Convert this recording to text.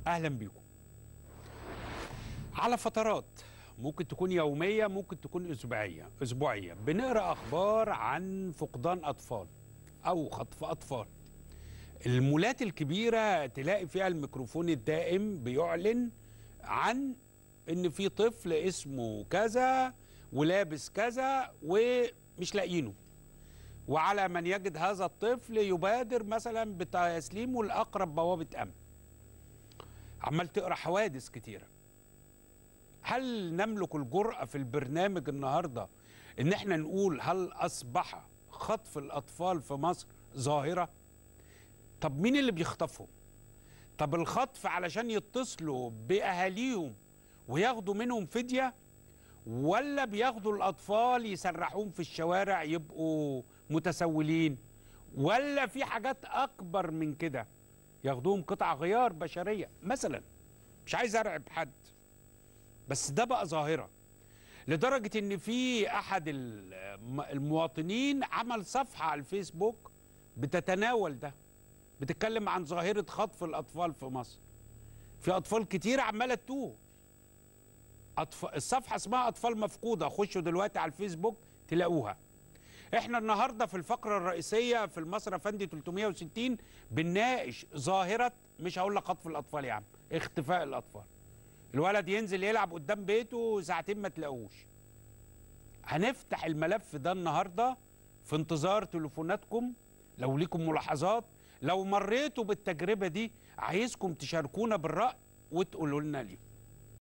اهلا بيكم على فترات ممكن تكون يوميه ممكن تكون اسبوعيه اسبوعيه بنقرا اخبار عن فقدان اطفال او خطف اطفال المولات الكبيره تلاقي فيها الميكروفون الدائم بيعلن عن ان في طفل اسمه كذا ولابس كذا ومش لاقيينه وعلى من يجد هذا الطفل يبادر مثلا بتسليمه لاقرب بوابه امن عمال تقرا حوادث كتيره هل نملك الجرأة في البرنامج النهارده ان احنا نقول هل اصبح خطف الاطفال في مصر ظاهره طب مين اللي بيخطفهم طب الخطف علشان يتصلوا باهاليهم وياخدوا منهم فديه ولا بياخدوا الاطفال يسرحوهم في الشوارع يبقوا متسولين ولا في حاجات اكبر من كده ياخدوهم قطع غيار بشريه مثلا مش عايز ارعب حد بس ده بقى ظاهره لدرجه ان في احد الم- المواطنين عمل صفحه على الفيسبوك بتتناول ده بتتكلم عن ظاهره خطف الاطفال في مصر في اطفال كتير عماله تتوه أطف... الصفحه اسمها اطفال مفقوده خشوا دلوقتي على الفيسبوك تلاقوها احنا النهارده في الفقره الرئيسيه في المصري افندي 360 بنناقش ظاهره مش هقول لك خطف الاطفال يا عم اختفاء الاطفال الولد ينزل يلعب قدام بيته ساعتين ما تلاقوش هنفتح الملف ده النهارده في انتظار تليفوناتكم لو ليكم ملاحظات لو مريتوا بالتجربه دي عايزكم تشاركونا بالراي وتقولوا لنا ليه